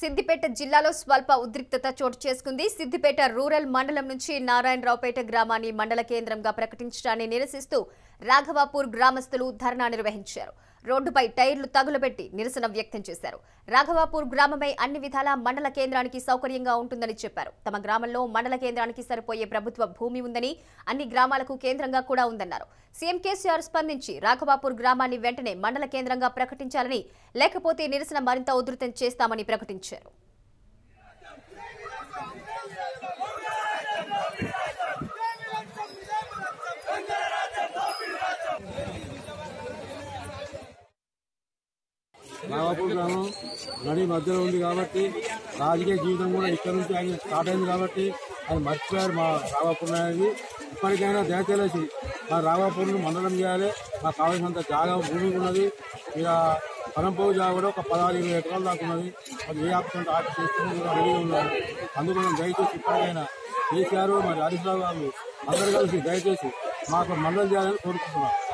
సిద్దిపేట జిల్లాలో స్వల్ప ఉద్రిక్తత చోటు చేసుకుంది సిద్దిపేట రూరల్ మండలం నుంచి నారాయణరావుపేట గ్రామాన్ని మండల కేంద్రంగా ప్రకటించడాన్ని నిరసిస్తూ రాఘవాపూర్ గ్రామస్తులు ధర్నా నిర్వహించారు రోడ్డుపై టైర్లు తగులబెట్టి నిరసన వ్యక్తం చేశారు రాఘవాపూర్ గ్రామమై అన్ని విధాలా మండల కేంద్రానికి సౌకర్యంగా ఉంటుందని చెప్పారు తమ గ్రామంలో మండల కేంద్రానికి సరిపోయే ప్రభుత్వ భూమి ఉందని అన్ని గ్రామాలకు కేంద్రంగా కూడా ఉందన్నారు సీఎం కేసీఆర్ స్పందించి రాఘవాపూర్ గ్రామాన్ని వెంటనే మండల కేంద్రంగా ప్రకటించాలని లేకపోతే నిరసన మరింత ఉధృతం చేస్తామని ప్రకటించారు రావాపూర్ గ్రామం నడి మధ్యలో ఉంది కాబట్టి రాజకీయ జీవితం కూడా ఇక్కడ నుంచి ఆయన స్టార్ట్ అయింది కాబట్టి ఆయన మర్చిపోయారు మా రావాపూర్ అనేది ఇప్పటికైనా దయచేసి మా రావాపూర్ను మండలం చేయాలి మాకు కావాల్సినంత జాగా భూమి ఉన్నది ఇక పరంపోగు జాగా కూడా ఒక పదహారు ఇరవై ఎకరాలు దాకా ఉన్నది అది ఏ ఆప్షన్ ఆఫ్ చేసుకుని కూడా రెడీగా ఉన్నారు అందుకని దయచేసి ఇప్పటికైనా కేసీఆర్ మరి హరీష్ రావు గారు అందరూ కలిసి దయచేసి మాకు మండలం చేయాలని కోరుకుంటున్నాం